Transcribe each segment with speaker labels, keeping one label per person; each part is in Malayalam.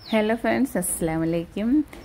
Speaker 1: ഹലോ ഫ്രണ്ട്സ് അസ്സാം വലൈക്കും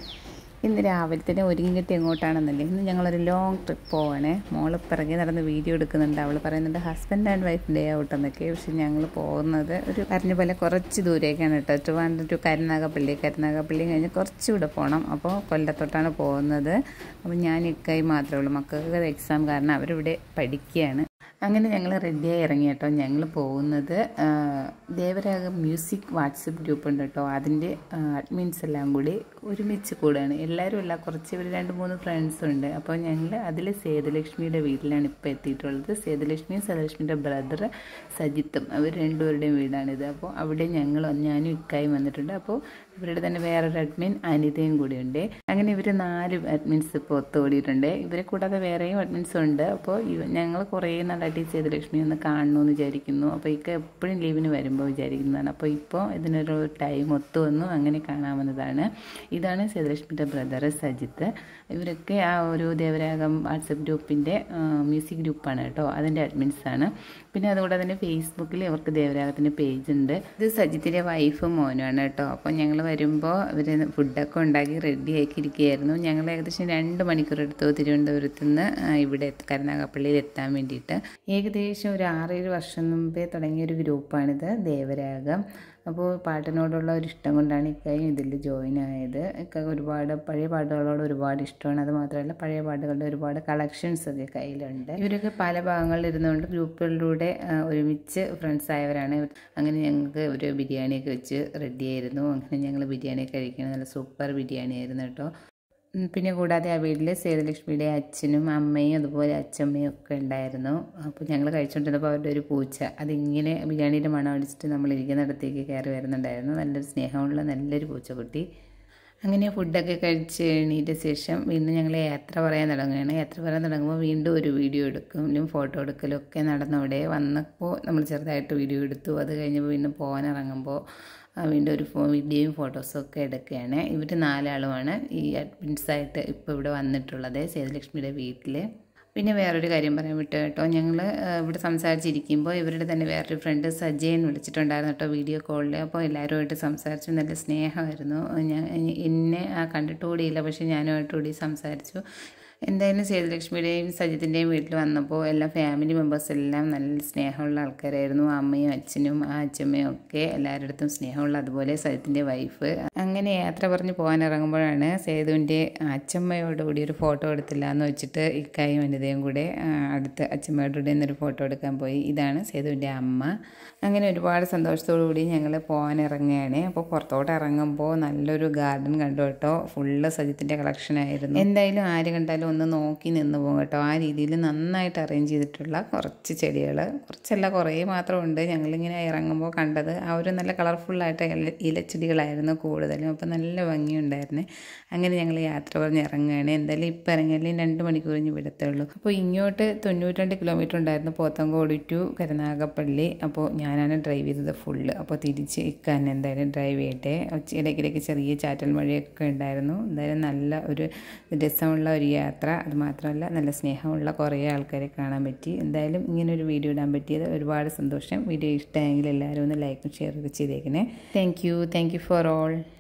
Speaker 1: ഇന്ന് രാവിലെ തന്നെ ഒരുങ്ങിട്ട് എങ്ങോട്ടാണെന്നല്ലേ ഇന്ന് ഞങ്ങളൊരു ലോങ് ട്രിപ്പ് പോവാണേ മോള് പിറകെ നടന്ന് വീഡിയോ എടുക്കുന്നുണ്ട് അവൾ പറയുന്നുണ്ട് husband and wife day out എന്നൊക്കെ പക്ഷെ ഞങ്ങൾ പോകുന്നത് ഒരു പറഞ്ഞ പോലെ കുറച്ച് ദൂരേക്കാണ് കേട്ടോ ട്രിവാൻഡ്രം ടു കരുനാഗപ്പള്ളി കരുനാഗപ്പള്ളി കഴിഞ്ഞ് കുറച്ചുകൂടെ പോകണം അപ്പോൾ കൊല്ലത്തോട്ടാണ് പോകുന്നത് അപ്പോൾ ഞാൻ ഇക്കായി മാത്രമേ ഉള്ളൂ മക്കൾക്ക് എക്സാം കാരണം അവരിവിടെ പഠിക്കുകയാണ് അങ്ങനെ ഞങ്ങൾ റെഡിയായി ഇറങ്ങി കേട്ടോ ഞങ്ങൾ പോകുന്നത് ആ, ദേവരാഗം മ്യൂസിക് വാട്സപ്പ് ഗ്രൂപ്പ് ഉണ്ട് കേട്ടോ അതിൻ്റെ അഡ്മിൻസ് എല്ലാം കൂടി ഒരുമിച്ച് കൂടുകയാണ് എല്ലാവരും അല്ല കുറച്ച് ഒരു രണ്ട് മൂന്ന് ഫ്രണ്ട്സ് ഉണ്ട് അപ്പോൾ ഞങ്ങൾ അതിൽ സേതുലക്ഷ്മിയുടെ വീട്ടിലാണ് ഇപ്പോൾ എത്തിയിട്ടുള്ളത് സേതുലക്ഷ്മിയും സേതുലക്ഷ്മിയുടെ ബ്രദർ സജിത്തും അവർ രണ്ടുപേരുടെയും വീടാണിത് അപ്പോൾ അവിടെ ഞങ്ങൾ ഞാനും ഇക്കായും വന്നിട്ടുണ്ട് അപ്പോൾ ഇവരുടെ തന്നെ വേറൊരു അഡ്മിൻ അനിതയും കൂടിയുണ്ട് അങ്ങനെ ഇവർ നാല് അഡ്മിൻസ് ഇപ്പോൾ ഒത്തുകൂടിയിട്ടുണ്ട് ഇവരെ കൂടാതെ വേറെയും അഡ്മിൻസ് ഉണ്ട് അപ്പോൾ ഇവ ഞങ്ങൾ കുറേ നാളായിട്ട് ഈ സേതുലക്ഷ്മി ഒന്ന് കാണണമെന്ന് വിചാരിക്കുന്നു അപ്പോൾ ഇക്ക എപ്പോഴും ലീവിന് വരുമ്പോൾ വിചാരിക്കുന്നതാണ് അപ്പോൾ ഇപ്പോൾ ഇതിനൊരു ടൈം ഒത്തു വന്നു അങ്ങനെ കാണാവുന്നതാണ് ഇതാണ് സേതുലക്ഷ്മിയുടെ ബ്രദർ സജിത്ത് ഇവരൊക്കെ ആ ഒരു ദേവരാഗം വാട്സപ്പ് ഗ്രൂപ്പിൻ്റെ മ്യൂസിക് ഗ്രൂപ്പാണ് കേട്ടോ അതിൻ്റെ അഡ്മിൻസ് ആണ് പിന്നെ അതുകൂടെ തന്നെ ഫേസ്ബുക്കിൽ ഇവർക്ക് ദേവരാഗത്തിൻ്റെ പേജ് ഉണ്ട് ഇത് സജിത്തിൻ്റെ വൈഫും മോനുമാണ് കേട്ടോ അപ്പോൾ ഞങ്ങൾ വരുമ്പോൾ ഇവർ ഫുഡൊക്കെ ഉണ്ടാക്കി റെഡി ആക്കിയിരിക്കുകയായിരുന്നു ഞങ്ങൾ ഏകദേശം രണ്ട് മണിക്കൂർ എടുത്തു തിരുവനന്തപുരത്ത് നിന്ന് ആ, ഇവിടെ എത്ത- കരുനാഗപ്പള്ളിയിൽ എത്താൻ വേണ്ടിയിട്ട് ഏകദേശം ഒരു ആറേഴ് വർഷം മുമ്പേ തുടങ്ങിയ ഒരു ഗ്രൂപ്പാണിത് ദേവരാഗം അപ്പോൾ പാട്ടിനോടുള്ള ഒരു ഇഷ്ടം കൊണ്ടാണ് ഇക്കായും ഇതിൽ ജോയിൻ ആയത് ഇക്ക ഒരുപാട് പഴയ പാട്ടുകളോട് ഒരുപാട് ഇഷ്ടമാണ് അത് മാത്രമല്ല പഴയ പാട്ടുകളുടെ ഒരുപാട് കളക്ഷൻസ് ഒക്കെ കയ്യിലുണ്ട് ഇവരൊക്കെ പല ഭാഗങ്ങളിൽ ഇരുന്നുകൊണ്ട് ഗ്രൂപ്പുകളിലൂടെ ആ, ഒരുമിച്ച് ഫ്രണ്ട്സ് ആയവരാണ് അങ്ങനെ ഞങ്ങൾക്ക് ഒരു ബിരിയാണിയൊക്കെ വെച്ച് റെഡിയായിരുന്നു അങ്ങനെ ഞങ്ങൾ ബിരിയാണി കഴിക്കണം നല്ല സൂപ്പർ ബിരിയാണി ആയിരുന്നു കേട്ടോ ഉം, പിന്നെ കൂടാതെ ആ വീട്ടിൽ സേതുലക്ഷ്മിയുടെ അച്ഛനും അമ്മയും അതുപോലെ അച്ഛമ്മയും ഒക്കെ ഉണ്ടായിരുന്നു അപ്പോൾ ഞങ്ങൾ കഴിച്ചുകൊണ്ടിരുന്നപ്പോൾ അവരുടെ ഒരു പൂച്ച അതിങ്ങനെ ബിരിയാണിയുടെ മണം അടിച്ചിട്ട് നമ്മൾ ഇരിക്കുന്നിടത്തേക്ക് കയറി വരുന്നുണ്ടായിരുന്നു നല്ലൊരു സ്നേഹമുള്ള നല്ലൊരു പൂച്ചക്കുട്ടി അങ്ങനെ ഫുഡൊക്കെ കഴിച്ച് എണീറ്റ ശേഷം വീണ്ടും ഞങ്ങൾ യാത്ര പറയാൻ തുടങ്ങുകയാണ് യാത്ര പറയാൻ തുടങ്ങുമ്പോൾ വീണ്ടും ഒരു വീഡിയോ എടുക്കലും ഫോട്ടോ എടുക്കലും ഒക്കെ നടന്നവിടെ വന്നപ്പോൾ നമ്മൾ ചെറുതായിട്ട് വീഡിയോ എടുത്തു അത് കഴിഞ്ഞപ്പോൾ വീണ്ടും പോകാൻ ഇറങ്ങുമ്പോൾ ആ, വീണ്ടും ഒരു ഫോ വീഡിയോയും ഫോട്ടോസും ഒക്കെ എടുക്കുകയാണ് ഇവർ നാലാളുമാണ് ഈ അഡ്മിൻസായിട്ട് ഇപ്പോൾ ഇവിടെ വന്നിട്ടുള്ളത് സേതുലക്ഷ്മിയുടെ വീട്ടിൽ പിന്നെ വേറൊരു കാര്യം പറയാൻ വിട്ടു കേട്ടോ ഞങ്ങൾ ഇവിടെ സംസാരിച്ചിരിക്കുമ്പോൾ ഇവരുടെ തന്നെ വേറൊരു ഫ്രണ്ട് സജയൻ വിളിച്ചിട്ടുണ്ടായിരുന്നു കേട്ടോ വീഡിയോ കോളിൽ അപ്പോൾ എല്ലാവരുമായിട്ട് സംസാരിച്ചു നല്ല സ്നേഹമായിരുന്നു ഞാൻ എന്നെ ആ കണ്ടിട്ടുകൂടിയില്ല പക്ഷേ ഞാനുമായിട്ട് കൂടി സംസാരിച്ചു എന്തായാലും സേതുലക്ഷ്മിയുടെയും സജിത്തിൻ്റെയും വീട്ടിൽ വന്നപ്പോൾ എല്ലാ ഫാമിലി മെമ്പേഴ്സ് എല്ലാം നല്ല സ്നേഹമുള്ള ആൾക്കാരായിരുന്നു അമ്മയും അച്ഛനും ആ അച്ഛമ്മയും ഒക്കെ എല്ലാവരുടെ അടുത്തും സ്നേഹമുള്ള അതുപോലെ സജിത്തിൻ്റെ വൈഫ് അങ്ങനെ യാത്ര പറഞ്ഞ് പോകാൻ ഇറങ്ങുമ്പോഴാണ് സേതുവിൻ്റെ അച്ഛമ്മയോട് കൂടി ഒരു ഫോട്ടോ എടുത്തില്ല എന്ന് വെച്ചിട്ട് ഇക്കായും വനിതയും കൂടെ ആ, അടുത്ത് അച്ഛമ്മയോട് കൂടി എന്നൊരു ഫോട്ടോ എടുക്കാൻ പോയി ഇതാണ് സേതുവിൻ്റെ അമ്മ അങ്ങനെ ഒരുപാട് സന്തോഷത്തോടു കൂടി ഞങ്ങൾ പോകാൻ ഇറങ്ങുകയാണ് അപ്പോൾ പുറത്തോട്ട് ഇറങ്ങുമ്പോൾ നല്ലൊരു ഗാർഡൻ കണ്ടു കേട്ടോ ഫുള്ള് സജിത്തിൻ്റെ കളക്ഷൻ ആയിരുന്നു എന്തായാലും ആര് കണ്ടാലും ഒന്ന് നോക്കി നിന്ന് പോകും കേട്ടോ ആ രീതിയിൽ നന്നായിട്ട് അറേഞ്ച് ചെയ്തിട്ടുള്ള കുറച്ച് ചെടികൾ കുറച്ചല്ല കുറേ മാത്രമുണ്ട് ഞങ്ങളിങ്ങനെ ഇറങ്ങുമ്പോൾ കണ്ടത് ആ ഒരു നല്ല കളർഫുള്ളായിട്ട് ഇല ഇലച്ചെടികളായിരുന്നു കൂടുതലും അപ്പോൾ നല്ല ഭംഗിയുണ്ടായിരുന്നു അങ്ങനെ ഞങ്ങൾ യാത്ര പറഞ്ഞ് ഇറങ്ങുകയാണ് എന്തായാലും ഇപ്പം ഇറങ്ങിയാലും രണ്ട് മണിക്കൂർ കഴിഞ്ഞ് വിടത്തേ ഉള്ളൂ അപ്പോൾ ഇങ്ങോട്ട് തൊണ്ണൂറ്റിരണ്ട് കിലോമീറ്റർ ഉണ്ടായിരുന്നു പോത്തങ്കോട് ടു കരുനാഗപ്പള്ളി അപ്പോൾ ഞാനാണ് ഡ്രൈവ് ചെയ്തത് ഫുള്ള് അപ്പോൾ തിരിച്ച് ഇക്കാൻ എന്തായാലും ഡ്രൈവ് ചെയ്യട്ടെ ഉച്ച ഇടയ്ക്കിടയ്ക്ക് ചെറിയ ചാറ്റൽ മഴയൊക്കെ ഉണ്ടായിരുന്നു എന്തായാലും നല്ല ഒരു രസമുള്ള ഒരു യാത്ര അത് മാത്രമല്ല നല്ല സ്നേഹമുള്ള കുറേ ആൾക്കാരെ കാണാൻ പറ്റി എന്തായാലും ഇങ്ങനെ ഒരു വീഡിയോ ഇടാൻ പറ്റിയത് ഒരുപാട് സന്തോഷം വീഡിയോ ഇഷ്ടമായെങ്കിൽ എല്ലാവരും ഒന്ന് ലൈക്കും ഷെയർ ഒക്കെ ചെയ്തേക്കണേ thank you thank you for all